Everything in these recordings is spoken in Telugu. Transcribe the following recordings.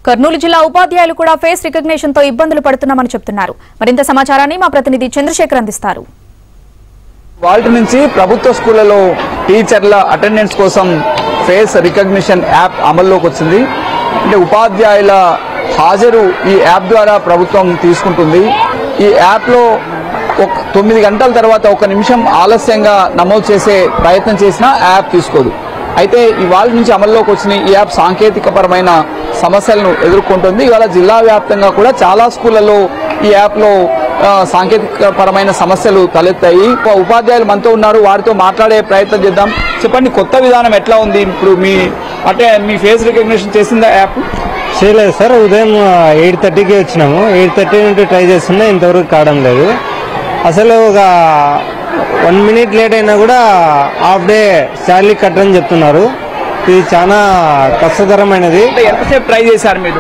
కర్నూలు జిల్లా ఉపాధ్యాయులు కూడా ఫేస్ రికగ్నిషన్ తో ఇబ్బందులు పడుతున్నామని చెప్తున్నారు మరింత సమాచారాన్ని మా ప్రతినిధి చంద్రశేఖర్ అందిస్తారు వాటి నుంచి ప్రభుత్వ స్కూళ్లలో టీచర్ల అటెండెన్స్ కోసం ఫేస్ రికగ్నిషన్ యాప్ అమల్లోకి వచ్చింది అంటే ఉపాధ్యాయుల హాజరు ఈ యాప్ ద్వారా ప్రభుత్వం తీసుకుంటుంది ఈ యాప్లో ఒక తొమ్మిది గంటల తర్వాత ఒక నిమిషం ఆలస్యంగా నమోదు చేసే ప్రయత్నం చేసినా యాప్ తీసుకోదు అయితే ఇవాళ నుంచి అమల్లోకి వచ్చిన ఈ యాప్ సాంకేతికపరమైన సమస్యలను ఎదుర్కొంటుంది ఇవాళ జిల్లా వ్యాప్తంగా కూడా చాలా స్కూళ్లలో ఈ యాప్లో ఆ, సాంకేతిక పరమైన సమస్యలు తలెత్తాయి ఉప- ఉపాధ్యాయులు మనతో ఉన్నారు వారితో మాట్లాడే ప్రయత్నం చేద్దాం చెప్పండి కొత్త విధానం ఎట్లా ఉంది ఇప్పుడు మీ అంటే మీ ఫేస్ రికగ్నిషన్ చేసిందా యాప్ చేయలేదు సార్ ఉదయం ఎయిట్ థర్టీకి వచ్చినాము ఎయిట్ థర్టీ నుండి ట్రై చేస్తున్నా ఇంతవరకు కావడం లేదు అసలు ఒక వన్ మినిట్ లేట్ అయినా కూడా హాఫ్ డే శాలరీ కట్టని చెప్తున్నారు ఇది చాలా కష్టతరమైనది అంటే ఎంతసేపు ట్రై చేశారు మీరు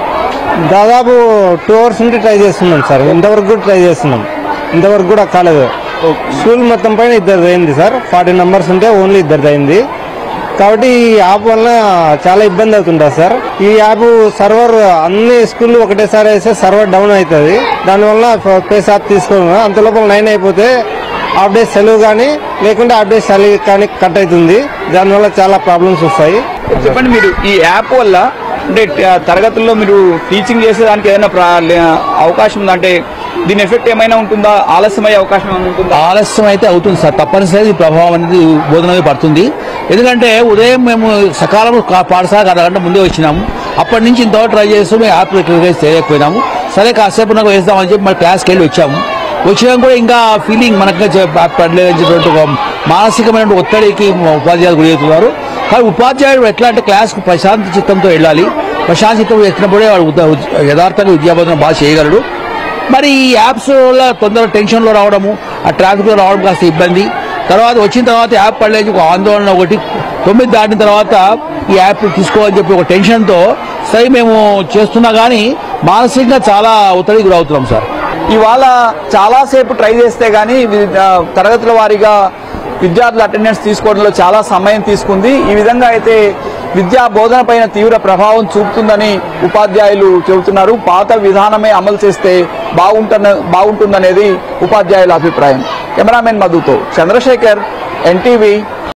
దాదాపు టూ అవర్స్ నుండి ట్రై చేస్తున్నాం సార్ ఇంతవరకు కూడా ట్రై చేస్తున్నాం ఇంతవరకు కూడా కాలేదు స్కూల్ మొత్తం పైన ఇద్దరు అయింది సార్ ఫార్టీ నెంబర్స్ ఉంటే ఓన్లీ ఇద్దరిది అయింది కాబట్టి ఈ యాప్ వల్ల చాలా ఇబ్బంది అవుతుంటుంది సార్ ఈ యాప్ సర్వర్ అన్ని స్కూల్ ఒకటేసారి వేస్తే సర్వర్ డౌన్ అవుతుంది దానివల్ల పేస్ యాప్ తీసుకోవడం అంత లోపల నైన్ అయిపోతే హాఫ్ డే సెలవు కానీ లేకుంటే హాఫ్ డే సెలవు కానీ కట్ అవుతుంది దానివల్ల చాలా ప్రాబ్లమ్స్ వస్తాయి చెప్పండి మీరు ఈ యాప్ వల్ల అంటే ఆ, తరగతుల్లో మీరు టీచింగ్ చేసేదానికి ఏదైనా ప్రా- లే- అవకాశం ఉందా అంటే దీని ఎఫెక్ట్ ఏమైనా ఉంటుందా ఆలస్యమయ్యే అవకాశం ఏమైనా ఉంటుందా ఆలస్యం అయితే అవుతుంది సార్ తప్పనిసరి ఈ ప్రభావం అనేది బోధన మీద పడుతుంది ఎందుకంటే ఉదయం మేము సకాలంలో కా- పాఠశాలకు అరగంట ముందే వచ్చినాము అప్పటి నుంచి ఇంతవరకు ట్రై చేస్తూ మేము యాప్ రికగ్నైజ్ చేయలేకపోయినాము సరే కాసేపు నాకు వేస్తామని చెప్పి మరి క్లాస్కి వెళ్ళి వచ్చాము వచ్చినా కూడా ఇంకా ఫీలింగ్ మనకు పడలేదని చెప్పినట్టు ఒక మానసికమైన ఒత్తిడికి మా ఉపాధ్యాయులు గురి అవుతున్నారు కానీ ఉపాధ్యాయుడు ఎట్లా అంటే క్లాస్కు ప్రశాంత చిత్తంతో వెళ్ళాలి ప్రశాంత చిత్తం ఎక్కినప్పుడే వాడు ఉద- యథార్థంగా విద్యాబోధన బాగా చేయగలడు మరి ఈ యాప్స్ వల్ల తొందర టెన్షన్లో రావడము ఆ ట్రాఫిక్లో రావడం కాస్త ఇబ్బంది తర్వాత వచ్చిన తర్వాత యాప్ పడలేదు ఒక ఆందోళన ఒకటి తొమ్మిది దాటిన తర్వాత ఈ యాప్ తీసుకోవాలని చెప్పి ఒక టెన్షన్తో సరే మేము చేస్తున్నా కానీ మానసికంగా చాలా ఒత్తిడికి గురవుతున్నాం సార్ ఇవాళ చాలాసేపు ట్రై చేస్తే గానీ వి- ఆ, తరగతుల వారీగా విద్యార్థుల అటెండెన్స్ తీసుకోవడంలో చాలా సమయం తీసుకుంది ఈ విధంగా అయితే విద్యా బోధన పైన తీవ్ర ప్రభావం చూపుతుందని ఉపాధ్యాయులు చెబుతున్నారు పాత విధానమే అమలు చేస్తే బాగుంటున్న బాగుంటుందనేది ఉపాధ్యాయుల అభిప్రాయం కెమెరామెన్ మధుతో చంద్రశేఖర్ ఎన్టీవీ